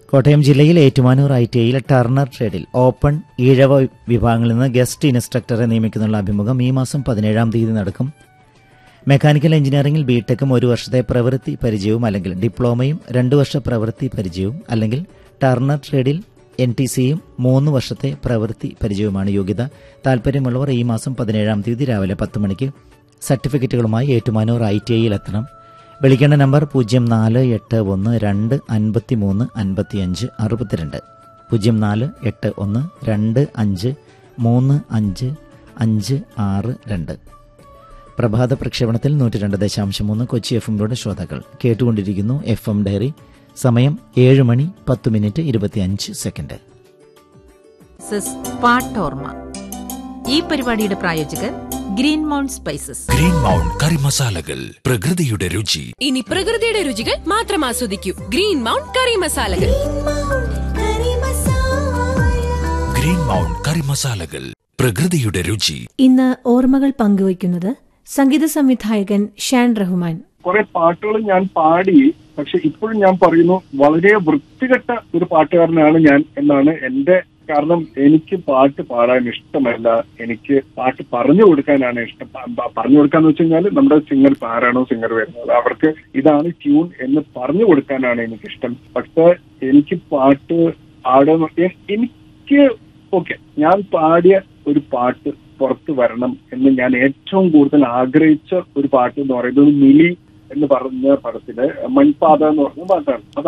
കോട്ടയം ജില്ലയിൽ Ettumanoor I T ഐയിൽ turner ട്രേഡിൽ ഓപ്പൺ ഈഴവ വിഭാഗങ്ങളിൽ നിന്ന് ഗസ്റ്റ് ഇൻസ്ട്രക്ടറെ നിയമിക്കുന്നുള്ള അഭിമുഖം ഈ മാസം പതിനേഴാം തീയതി നടക്കും മെക്കാനിക്കൽ എഞ്ചിനീയറിംഗിൽ ബിടെക്കും ഒരു വർഷത്തെ പ്രവൃത്തി പരിചയവും അല്ലെങ്കിൽ ഡിപ്ലോമയും രണ്ടു വർഷ പ്രവൃത്തി പരിചയവും അല്ലെങ്കിൽ ടർണർ ട്രേഡിൽ എൻ ടി സിയും മൂന്ന് വർഷത്തെ പ്രവൃത്തി പരിചയവുമാണ് യോഗ്യത താൽപ്പര്യമുള്ളവർ ഈ മാസം പതിനേഴാം തീയതി രാവിലെ പത്ത് മണിക്ക് സർട്ടിഫിക്കറ്റുകളുമായി ഏറ്റുമാനൂർ ഐ ടി ഐയിൽ എത്തണം വിളിക്കേണ്ട നമ്പർ പൂജ്യം നാല് എട്ട് ഒന്ന് രണ്ട് അൻപത്തി മൂന്ന് അൻപത്തിയഞ്ച് അറുപത്തിരണ്ട് പൂജ്യം നാല് എട്ട് ഒന്ന് രണ്ട് അഞ്ച് മൂന്ന് അഞ്ച് അഞ്ച് ആറ് രണ്ട് പ്രഭാത പ്രക്ഷേപണത്തിൽ നൂറ്റി രണ്ട് ദശാംശം മൂന്ന് കൊച്ചി എഫ് എമ്മിലൂടെ ശ്രോതാക്കൾ കേട്ടുകൊണ്ടിരിക്കുന്നു എഫ് എം ഡയറി സമയം ഏഴ് മണി പത്ത് മിനിറ്റ് ഇരുപത്തിയഞ്ച് സെക്കൻഡ് സ്പൈസസ് പാട്ടോർമ ഈ പരിപാടിയുടെ പ്രായോജകർ green mount spices green mount കറി മസാലകൾ പ്രകൃതിയുടെ രുചി ഇനി പ്രകൃതിയുടെ രുചികൾ മാത്രം ആസ്വദിക്കൂ ഗ്രീൻ മൗണ്ട് കറി മസാലകൾ ഗ്രീൻ മൗണ്ട് കറി മസാലകൾ പ്രകൃതിയുടെ രുചി ഇന്ന് ഓർമ്മകൾ പങ്കുവയ്ക്കുന്നത് സംഗീത സംവിധായകൻ ഷാൻ റഹ്മാൻ കുറെ പാട്ടുകൾ ഞാൻ പാടി പക്ഷെ ഇപ്പോഴും ഞാൻ പറയുന്നു വളരെ വൃത്തികെട്ട ഒരു പാട്ടുകാരനാണ് ഞാൻ എന്നാണ് എന്റെ കാരണം എനിക്ക് പാട്ട് പാടാൻ ഇഷ്ടമല്ല എനിക്ക് പാട്ട് പറഞ്ഞു കൊടുക്കാനാണ് ഇഷ്ടം പ- പ- പറഞ്ഞു കൊടുക്കാന്ന് വെച്ച് കഴിഞ്ഞാൽ നമ്മുടെ സിംഗർ ആരാണോ സിംഗർ വരുന്നത് അവർക്ക് ഇതാണ് ട്യൂൺ എന്ന് പറഞ്ഞു കൊടുക്കാനാണ് എനിക്കിഷ്ടം പക്ഷെ എനിക്ക് പാട്ട് പാടുന്ന എ- എനിക്ക് ഓക്കെ ഞാൻ പാടിയ ഒരു പാട്ട് പുറത്തു വരണം എന്ന് ഞാൻ ഏറ്റവും കൂടുതൽ ആഗ്രഹിച്ച ഒരു പാട്ട് എന്ന് പറയുന്നത് മിലി എന്ന് പറഞ്ഞ പടത്തില് മൺപാത എന്ന് പറഞ്ഞ പാട്ടാണ് അത്